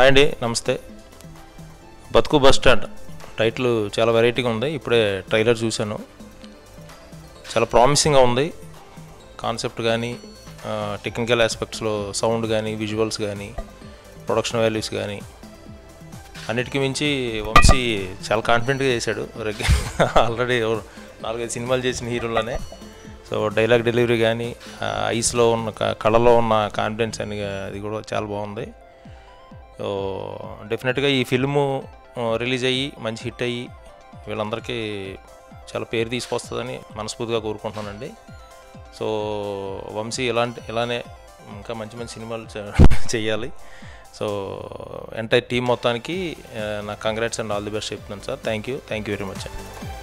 hi అండి నమస్తే బతుకు బస్ స్టాండ్ టైటిల్ చాలా వెరైటీగా ఉంది ఇప్పుడే ట్రైలర్ చూశాను చాలా ప్రామిసింగ్గా ఉంది కాన్సెప్ట్ కానీ టెక్నికల్ ఆస్పెక్ట్స్లో సౌండ్ కానీ విజువల్స్ కానీ ప్రొడక్షన్ వాల్యూస్ కానీ అన్నిటికీ మించి వంశీ చాలా కాన్ఫిడెంట్గా చేశాడు ఆల్రెడీ నాలుగైదు సినిమాలు చేసిన హీరోలనే సో డైలాగ్ డెలివరీ కానీ ఐస్లో ఉన్న క- కళలో ఉన్న కాన్ఫిడెన్స్ అని అది కూడా చాలా బాగుంది సో డెఫినెట్గా ఈ ఫిల్ము రిలీజ్ అయ్యి మంచి హిట్ అయ్యి వీళ్ళందరికీ చాలా పేరు తీసుకొస్తుందని మనస్ఫూర్తిగా కోరుకుంటున్నానండి సో వంశీ ఇలాంటి ఇలానే ఇంకా మంచి మంచి సినిమాలు చే- చేయాలి సో ఎంటైర్ టీం మొత్తానికి ఆ, నా congrats and all the best చెప్తున్నాను sir thank you thank you very much అండి